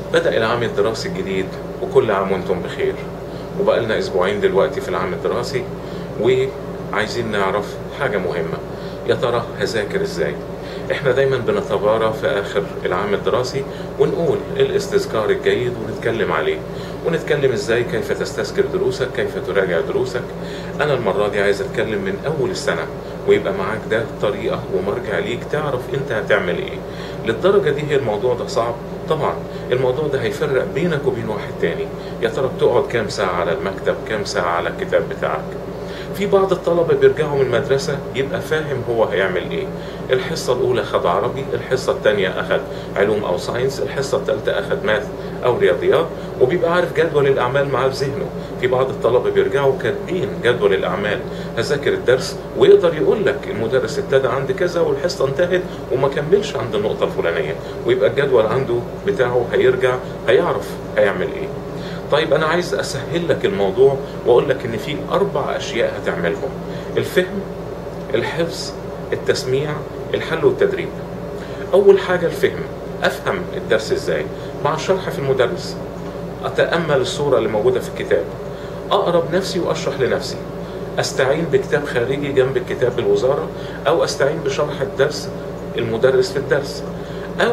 بدأ العام الدراسي الجديد وكل عام وانتم بخير وبقى لنا اسبوعين دلوقتي في العام الدراسي وعايزين نعرف حاجة مهمة يا ترى هذاكر ازاي احنا دايما بنتبارى في اخر العام الدراسي ونقول الاستذكار الجيد ونتكلم عليه ونتكلم ازاي كيف تستذكر دروسك كيف تراجع دروسك انا المرة دي عايز اتكلم من اول السنة ويبقى معاك ده طريقة ومرجع ليك تعرف انت هتعمل ايه للدرجة دي هي الموضوع ده صعب طبعا الموضوع ده هيفرق بينك وبين واحد تاني يا ترى بتقعد كام ساعة على المكتب كام ساعة على الكتاب بتاعك في بعض الطلبة بيرجعوا من المدرسة يبقى فاهم هو هيعمل ايه الحصة الأولى خد عربي الحصة الثانية أخد علوم أو ساينس الحصة الثالثة أخد ماث أو رياضيات وبيبقى عارف جدول الأعمال معاه في ذهنه في بعض الطلبة بيرجعوا كاتبين جدول الأعمال هذاكر الدرس ويقدر يقول لك المدرس ابتدى عند كذا والحصة انتهت وما كملش عند النقطة الفلانية ويبقى الجدول عنده بتاعه هيرجع هيعرف هيعمل ايه طيب انا عايز اسهل لك الموضوع واقول لك ان في اربع اشياء هتعملهم الفهم الحفظ التسميع الحل والتدريب اول حاجه الفهم افهم الدرس ازاي مع الشرح في المدرس اتامل الصوره اللي موجوده في الكتاب اقرب نفسي واشرح لنفسي استعين بكتاب خارجي جنب الكتاب الوزاره او استعين بشرح الدرس المدرس في الدرس او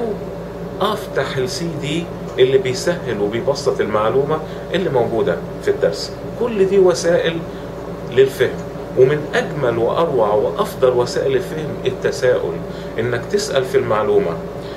افتح السي دي اللي بيسهل وبيبسط المعلومة اللي موجودة في الدرس كل دي وسائل للفهم ومن أجمل وأروع وأفضل وسائل الفهم التساؤل إنك تسأل في المعلومة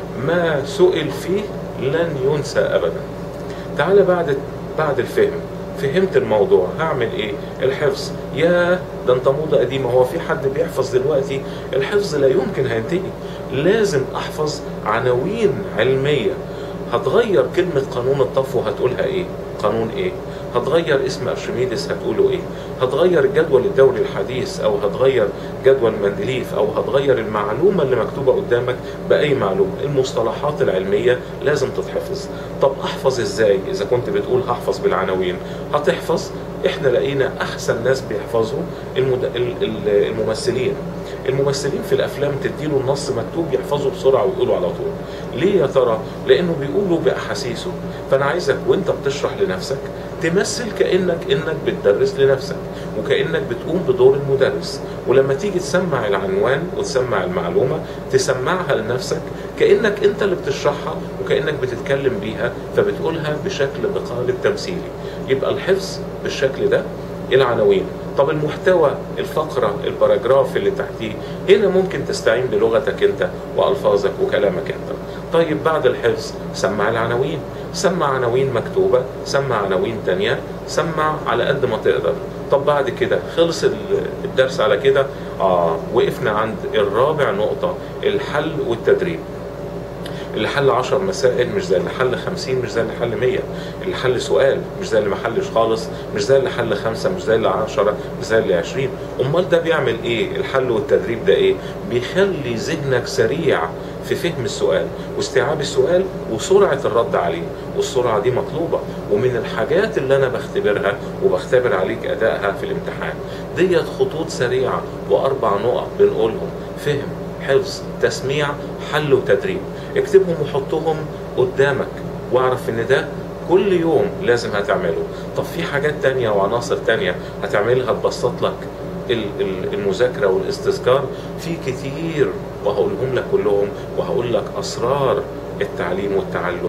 ما سئل فيه لن ينسى أبدا تعال بعد بعد الفهم فهمت الموضوع هعمل ايه الحفظ يا ده انت موضة قديمة هو في حد بيحفظ دلوقتي الحفظ لا يمكن هينتهي لازم احفظ عناوين علمية هتغير كلمة قانون الطفو هتقولها ايه قانون ايه هتغير اسم ارشميدس هتقوله ايه هتغير الجدول الدوري الحديث او هتغير جدول مندليف او هتغير المعلومة اللي مكتوبة قدامك باي معلومة المصطلحات العلمية لازم تتحفظ طب احفظ ازاي اذا كنت بتقول هحفظ بالعناوين هتحفظ احنا لقينا احسن ناس بيحفظوا المد... الممثلين الممثلين في الافلام تديله النص مكتوب يحفظه بسرعه ويقوله على طول ليه يا ترى لانه بيقولوا باحاسيسه فانا عايزك وانت بتشرح لنفسك تمثل كانك انك بتدرس لنفسك وكانك بتقوم بدور المدرس ولما تيجي تسمع العنوان وتسمع المعلومه تسمعها لنفسك كانك انت اللي بتشرحها وكانك بتتكلم بيها فبتقولها بشكل بقالب تمثيلي يبقى الحفظ بالشكل ده العناوين طب المحتوى الفقرة الباراجراف اللي تحتيه هنا ممكن تستعين بلغتك انت والفاظك وكلامك انت طيب بعد الحفظ سمع العناوين سمع عناوين مكتوبة سمع عناوين تانية سمع على قد ما تقدر طب بعد كده خلص الدرس على كده اه وقفنا عند الرابع نقطة الحل والتدريب اللي حل 10 مسائل مش زي اللي حل 50 مش زي اللي حل 100 اللي حل سؤال مش زي اللي ما حلش خالص مش زي اللي حل 5 مش زي اللي 10 مش زي اللي 20 امال ده بيعمل ايه الحل والتدريب ده ايه بيخلي ذهنك سريع في فهم السؤال واستيعاب السؤال وسرعة الرد عليه والسرعة دي مطلوبة ومن الحاجات اللي أنا بختبرها وبختبر عليك أدائها في الامتحان ديت خطوط سريعة وأربع نقط بنقولهم فهم حفظ تسميع حل وتدريب اكتبهم وحطهم قدامك واعرف ان ده كل يوم لازم هتعمله طب في حاجات تانية وعناصر تانية هتعملها تبسط لك المذاكرة والاستذكار في كتير وهقولهم لك كلهم وهقول لك أسرار التعليم والتعلم